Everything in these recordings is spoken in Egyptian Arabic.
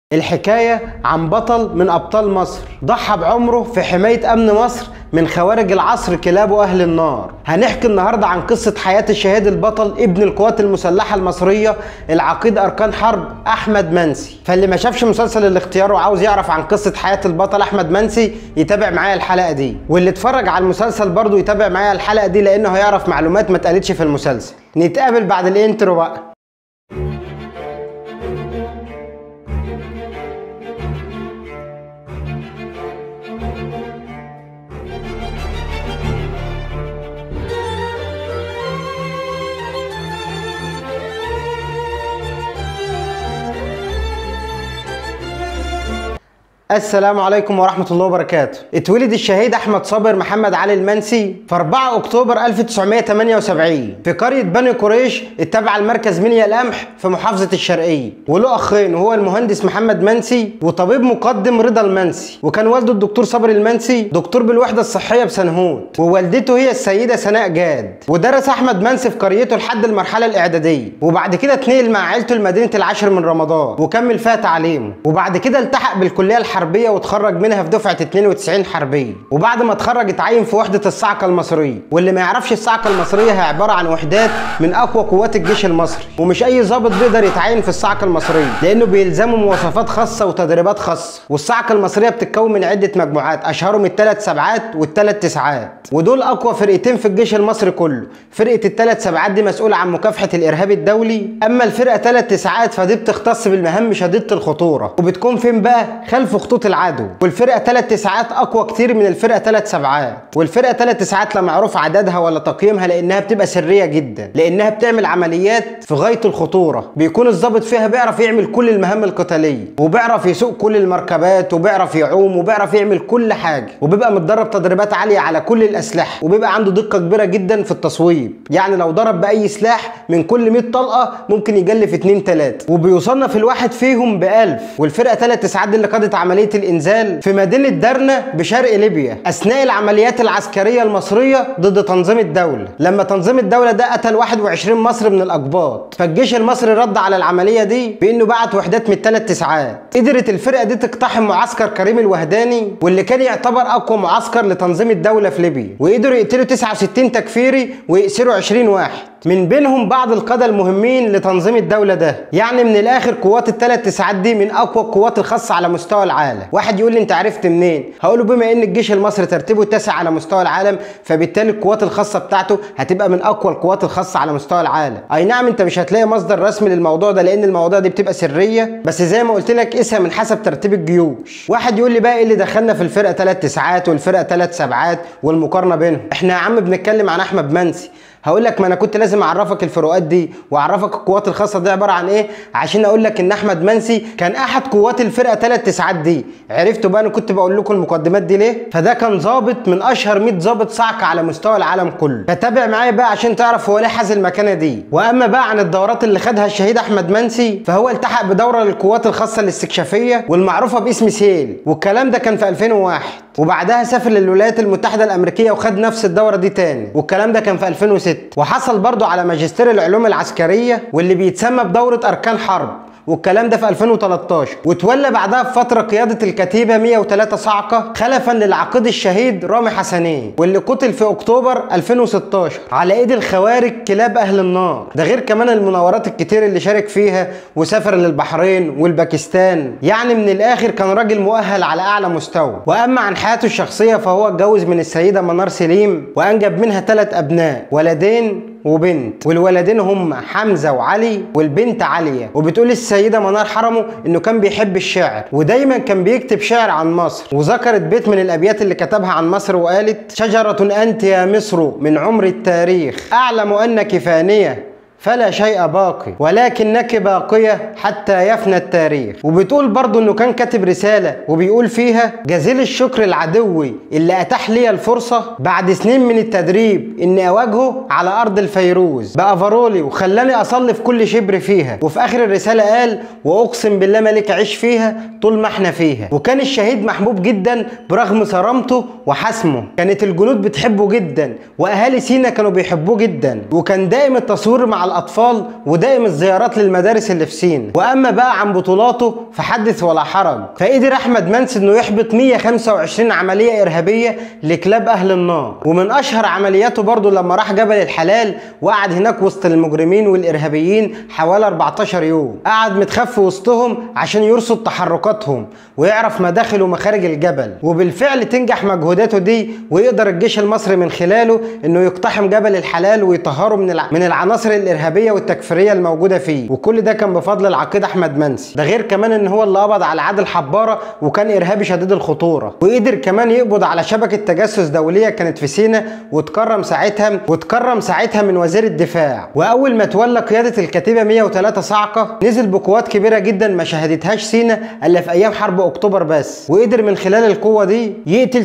الحكاية عن بطل من أبطال مصر ضحى بعمره في حماية أمن مصر من خوارج العصر كلاب أهل النار هنحكي النهاردة عن قصة حياة الشهيد البطل ابن القوات المسلحة المصرية العقيد أركان حرب أحمد منسي فاللي ما شافش مسلسل الاختيار وعاوز يعرف عن قصة حياة البطل أحمد منسي يتابع معايا الحلقة دي واللي اتفرج على المسلسل برضه يتابع معايا الحلقة دي لأنه هيعرف معلومات ما اتقالتش في المسلسل نتقابل بعد الانترو بقى السلام عليكم ورحمة الله وبركاته اتولد الشهيد أحمد صابر محمد علي المنسي في 4 أكتوبر 1978 في قرية بني قريش التابعة لمركز منيا القمح في محافظة الشرقية وله أخين وهو المهندس محمد منسي وطبيب مقدم رضا المنسي وكان والده الدكتور صابر المنسي دكتور بالوحدة الصحية بسنهود ووالدته هي السيدة سناء جاد ودرس أحمد منسي في قريته لحد المرحلة الإعدادية وبعد كده اتنقل مع عيلته لمدينة العاشر من رمضان وكمل فيها تعليمه وبعد كده التحق بالكلية الحربية الحربيه وتخرج منها في دفعه 92 حربيه وبعد ما اتخرج اتعين في وحده الصعقه المصريه واللي ما يعرفش الصعقه المصريه هي عباره عن وحدات من اقوى قوات الجيش المصري ومش اي ضابط بيقدر يتعين في الصعقه المصريه لانه بيلزمه مواصفات خاصه وتدريبات خاصه والصعقه المصريه بتتكون من عده مجموعات اشهرهم الثلاث سبعات والثلاث تسعات ودول اقوى فرقتين في الجيش المصري كله فرقه الثلاث سبعات دي مسؤوله عن مكافحه الارهاب الدولي اما الفرقه ثلاث تسعات فدي بتختص بالمهام شديده الخطوره وبتكون فين بقى خلف خطوط العدو والفرقه ثلاث تسعات اقوى كتير من الفرقه ثلاث سبعات والفرقه ثلاث تسعات لا معروف عددها ولا تقييمها لانها بتبقى سريه جدا لانها بتعمل عمليات في غايه الخطوره بيكون الضابط فيها بيعرف يعمل كل المهام القتاليه وبيعرف يسوق كل المركبات وبيعرف يعوم وبيعرف يعمل كل حاجه وبيبقى متدرب تدريبات عاليه على كل الاسلحه وبيبقى عنده دقه كبيره جدا في التصويب يعني لو ضرب باي سلاح من كل 100 طلقه ممكن يجلف 2 3 وبيصنف الواحد فيهم ب 1000 والفرقه ثلاث تسعات دي اللي قادت عمليه الانزال في مدينه درنا بشرق ليبيا اثناء العمليات العسكريه المصريه ضد تنظيم الدوله لما تنظيم الدوله ده قتل 21 مصري من الاقباط فالجيش المصري رد على العمليه دي بانه بعت وحدات من الثلاث تسعات قدرت الفرقه دي تقتحم معسكر كريم الوهداني واللي كان يعتبر اقوى معسكر لتنظيم الدوله في ليبيا وقدروا يقتلوا 69 تكفيري ويأسروا 20 واحد من بينهم بعض القادة المهمين لتنظيم الدولة ده يعني من الآخر قوات الثلاث تسعات دي من أقوى القوات الخاصة على مستوى العالم واحد يقول لي أنت عرفت منين هقوله بما أن الجيش المصري ترتيبه التاسع على مستوى العالم فبالتالي القوات الخاصة بتاعته هتبقى من أقوى القوات الخاصة على مستوى العالم أي نعم أنت مش هتلاقي مصدر رسمي للموضوع ده لأن المواضيع دي بتبقى سرية بس زي ما قلت لك قيسها من حسب ترتيب الجيوش واحد يقول لي بقى إيه اللي دخلنا في الفرقة ثلاث تسعات والفرقة ثلاث سبعات والمقارنة بينهم احنا يا عم بنتكلم عن أحمد منسي هقول لك ما انا كنت لازم اعرفك الفروقات دي واعرفك القوات الخاصه دي عباره عن ايه عشان اقول لك ان احمد منسي كان احد قوات الفرقه ثلاث تسعات دي عرفتوا بقى انا كنت بقول لكم المقدمات دي ليه فده كان ضابط من اشهر 100 ضابط صعقه على مستوى العالم كله فتابع معايا بقى عشان تعرف هو ليه حاز المكانه دي واما بقى عن الدورات اللي خدها الشهيد احمد منسي فهو التحق بدوره للقوات الخاصه الاستكشافيه والمعروفه باسم سيل والكلام ده كان في 2001 وبعدها سافر للولايات المتحده الامريكيه وخد نفس الدوره دي تاني والكلام ده كان في 2006 وحصل برضه على ماجستير العلوم العسكريه واللي بيتسمى بدوره اركان حرب والكلام ده في 2013 وتولى بعدها بفتره قياده الكتيبه 103 صعقه خلفا للعقيد الشهيد رامي حسنين واللي قتل في اكتوبر 2016 على ايد الخوارج كلاب اهل النار ده غير كمان المناورات الكتير اللي شارك فيها وسافر للبحرين والباكستان يعني من الاخر كان راجل مؤهل على اعلى مستوى واما عن حياته الشخصيه فهو اتجوز من السيده منار سليم وانجب منها ثلاث ابناء ولدين وبنت والولدين هم حمزة وعلي والبنت عليا وبتقول السيدة منار حرمه انه كان بيحب الشعر ودايما كان بيكتب شعر عن مصر وذكرت بيت من الابيات اللي كتبها عن مصر وقالت شجرة انت يا مصر من عمر التاريخ اعلم انك فانية فلا شيء باقي ولكنك باقية حتى يفنى التاريخ وبتقول برضو انه كان كاتب رسالة وبيقول فيها جزيل الشكر العدوي اللي اتاح لي الفرصة بعد سنين من التدريب اني اواجهه على ارض الفيروز بافرولي وخلاني اصلي في كل شبر فيها وفي اخر الرسالة قال واقسم بالله ما لك عيش فيها طول ما احنا فيها وكان الشهيد محبوب جدا برغم صرامته وحسمه كانت الجنود بتحبه جدا واهالي سينا كانوا بيحبوه جدا وكان دائم التصوير مع الاطفال ودائم الزيارات للمدارس اللي في سينا واما بقى عن بطولاته فحدث ولا حرج فقدر احمد منسي انه يحبط 125 عمليه ارهابيه لكلاب اهل النار ومن اشهر عملياته برضه لما راح جبل الحلال وقعد هناك وسط المجرمين والارهابيين حوالي 14 يوم قعد متخفي وسطهم عشان يرصد تحركاتهم ويعرف مداخل ومخارج الجبل وبالفعل تنجح مجهوداته دي ويقدر الجيش المصري من خلاله انه يقتحم جبل الحلال ويطهره من الع... من العناصر الارهابيه والتكفيريه الموجوده فيه وكل ده كان بفضل العقيد احمد منسي ده غير كمان ان هو اللي قبض على عادل حباره وكان ارهابي شديد الخطوره وقدر كمان يقبض على شبكه تجسس دوليه كانت في سينا واتكرم ساعتها واتكرم ساعتها من وزير الدفاع واول ما تولى قياده الكتيبه 103 صاعقه نزل بقوات كبيره جدا ما شهدتهاش سينا الا في ايام حرب اكتوبر بس وقدر من خلال القوه دي يقتل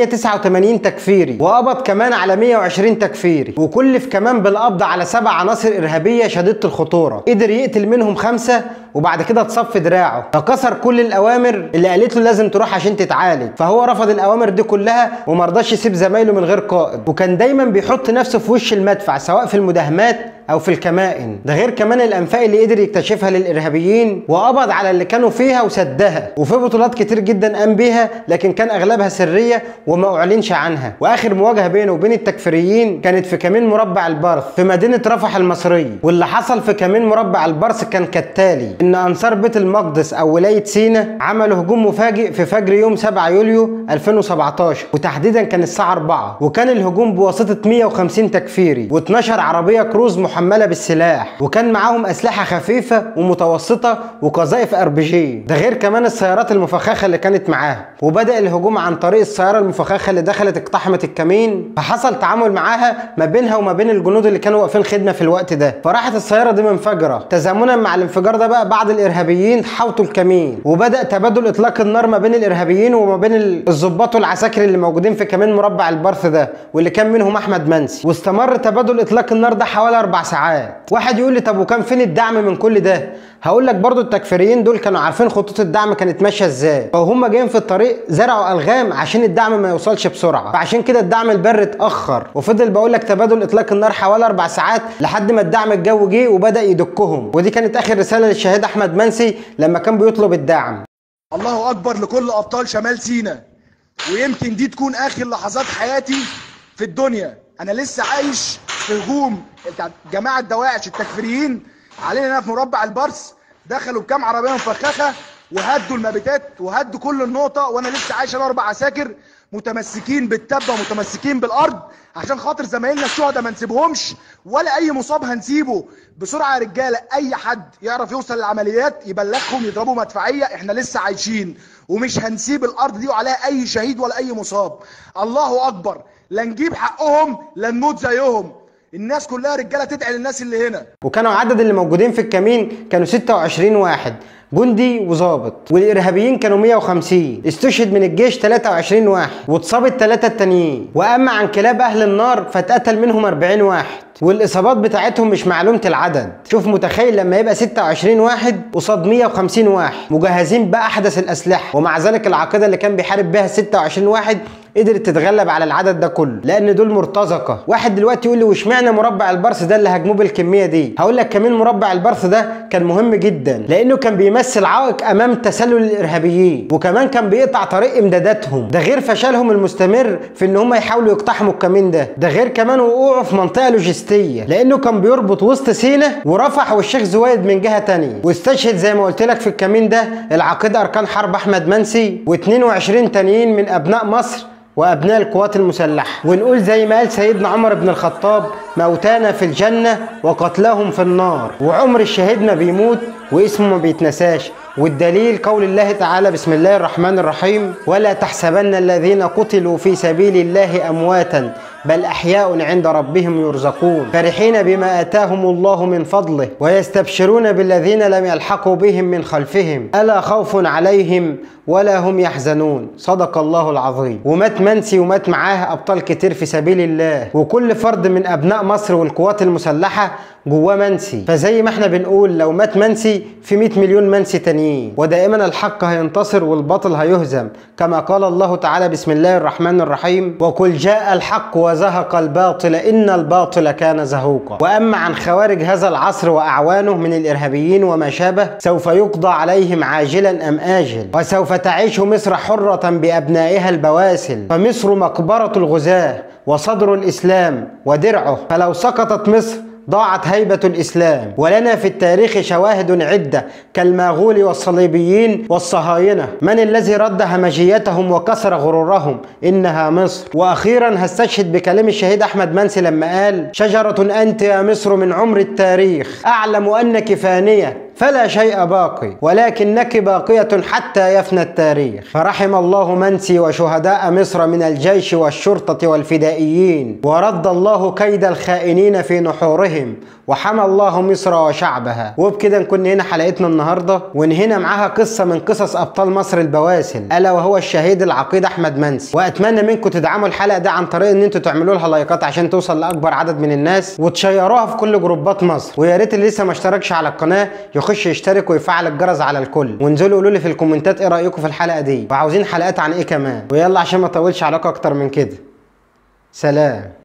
389 تكفيري وقبض كمان على 120 تكفيري وكلف كمان بالقبض على سبع عناصر ارهابيه شديده الخطوره قدر يقتل منهم خمسه وبعد كده اتصف دراعه فكسر كل الاوامر اللي قالت له لازم تروح عشان تتعالج فهو رفض الاوامر دي كلها وما رضاش يسيب زمايله من غير قائد وكان دايما بيحط نفسه في وش المدفع سواء في المداهمات او في الكمائن ده غير كمان الانفاق اللي قدر يكتشفها للارهابيين وقبض على اللي كانوا فيها وسدها وفي بطولات كتير جدا قام بيها لكن كان اغلبها سريه وما اعلنش عنها واخر مواجهه بينه وبين التكفيريين كانت في كمين مربع البرث في مدينه رفح المصريه واللي حصل في كمين مربع البرث كان كالتالي ان انصار بيت المقدس او ولايه سينا عملوا هجوم مفاجئ في فجر يوم 7 يوليو 2017 وتحديدا كان الساعه 4 وكان الهجوم بواسطه 150 تكفيري و12 عربيه كروز محمله بالسلاح وكان معاهم اسلحه خفيفه ومتوسطه وقذائف ار بي جي ده غير كمان السيارات المفخخه اللي كانت معاها وبدا الهجوم عن طريق السياره المفخخه اللي دخلت اقتحمت الكمين فحصل تعامل معاها ما بينها وما بين الجنود اللي كانوا واقفين خدمه في الوقت ده فراحت السياره دي منفجره تزامنا مع الانفجار ده بقى بعض الارهابيين حوطوا الكمين وبدا تبادل اطلاق النار ما بين الارهابيين وما بين الضباط والعساكر اللي موجودين في كمين مربع البرث ده واللي كان منهم احمد منسي واستمر تبادل اطلاق النار ده حوالي اربع ساعات واحد يقول لي طب وكان فين الدعم من كل ده هقول لك برضو التكفيريين دول كانوا عارفين خطوط الدعم كانت ماشيه ازاي فهم جايين في الطريق زرعوا الغام عشان الدعم ما يوصلش بسرعه فعشان كده الدعم البري اتاخر وفضل بقول لك تبادل اطلاق النار حوالي اربع ساعات لحد ما الدعم الجوي جه وبدا يدكهم ودي كانت اخر رساله للشهيد احمد منسي لما كان بيطلب الدعم الله اكبر لكل ابطال شمال سينا ويمكن دي تكون اخر لحظات حياتي في الدنيا انا لسه عايش في هجوم بتاع جماعه دواعش التكفيريين علينا هنا في مربع البرس دخلوا بكام عربيه مفخخه وهدوا المبيتات وهدوا كل النقطه وانا لسه عايش انا اربع عساكر متمسكين بالتبه ومتمسكين بالارض عشان خاطر زمايلنا الشهداء ما نسيبهمش ولا اي مصاب هنسيبه بسرعه يا رجاله اي حد يعرف يوصل للعمليات يبلغهم يضربوا مدفعيه احنا لسه عايشين ومش هنسيب الارض دي وعليها اي شهيد ولا اي مصاب الله اكبر لا نجيب حقهم لا نموت زيهم الناس كلها رجاله تدعي للناس اللي هنا وكانوا عدد اللي موجودين في الكمين كانوا 26 واحد جندي وظابط والارهابيين كانوا 150 استشهد من الجيش 23 واحد واتصاب الثلاثه التانيين واما عن كلاب اهل النار فاتقتل منهم 40 واحد والاصابات بتاعتهم مش معلومه العدد شوف متخيل لما يبقى 26 واحد قصاد 150 واحد مجهزين باحدث الاسلحه ومع ذلك العقيده اللي كان بيحارب بها 26 واحد قدرت تتغلب على العدد ده كله لان دول مرتزقه واحد دلوقتي يقول لي واشمعنى مربع البرث ده اللي هاجموه بالكميه دي هقول لك كمان مربع البرث ده كان مهم جدا لانه كان بيمثل عائق امام تسلل الارهابيين وكمان كان بيقطع طريق امداداتهم ده غير فشلهم المستمر في ان هم يحاولوا يقتحموا الكمين ده ده غير كمان وقوعه في منطقه لوجستيه لانه كان بيربط وسط سينا ورفح والشيخ زويد من جهه تانية واستشهد زي ما قلت لك في الكمين ده العقيد اركان حرب احمد منسي و22 تانيين من ابناء مصر وابناء القوات المسلحه ونقول زي ما قال سيدنا عمر بن الخطاب موتانا في الجنه وقتلهم في النار وعمر الشهيد ما بيموت واسمه ما بيتنساش والدليل قول الله تعالى بسم الله الرحمن الرحيم ولا تحسبن الذين قتلوا في سبيل الله امواتا بل احياء عند ربهم يرزقون فرحين بما اتاهم الله من فضله ويستبشرون بالذين لم يلحقوا بهم من خلفهم الا خوف عليهم ولا هم يحزنون صدق الله العظيم ومات منسي ومات معاه ابطال كتير في سبيل الله وكل فرد من ابناء مصر والقوات المسلحه جواه منسي فزي ما احنا بنقول لو مات منسي في 100 مليون منسي تانيين ودائما الحق هينتصر والباطل هيهزم كما قال الله تعالى بسم الله الرحمن الرحيم وقل جاء الحق وزهق الباطل إن الباطل كان زهوقا وأما عن خوارج هذا العصر وأعوانه من الإرهابيين وما شابه سوف يقضى عليهم عاجلا أم آجل وسوف تعيش مصر حرة بأبنائها البواسل فمصر مقبرة الغزاة وصدر الإسلام ودرعه فلو سقطت مصر ضاعت هيبة الإسلام ولنا في التاريخ شواهد عدة كالماغول والصليبيين والصهاينة من الذي رد همجيتهم وكسر غرورهم إنها مصر وأخيرا هستشهد بكلام الشهيد أحمد منسي لما قال شجرة أنت يا مصر من عمر التاريخ أعلم أنك فانية فلا شيء باقي ولكنك باقية حتى يفنى التاريخ فرحم الله منسي وشهداء مصر من الجيش والشرطة والفدائيين ورد الله كيد الخائنين في نحورهم وحمى الله مصر وشعبها وبكده نكون هنا حلقتنا النهارده وانهينا معاها قصه من قصص ابطال مصر البواسل الا وهو الشهيد العقيد احمد منسي واتمنى منكم تدعموا الحلقه دي عن طريق ان انتوا تعملوا لها لايكات عشان توصل لاكبر عدد من الناس وتشيروها في كل جروبات مصر ويا ريت اللي لسه ما اشتركش على القناه يخش يشترك ويفعل الجرس على الكل وانزلوا قولوا لي في الكومنتات ايه رايكم في الحلقه دي وعاوزين حلقات عن ايه كمان ويلا عشان ما اطولش عليكم اكتر من كده سلام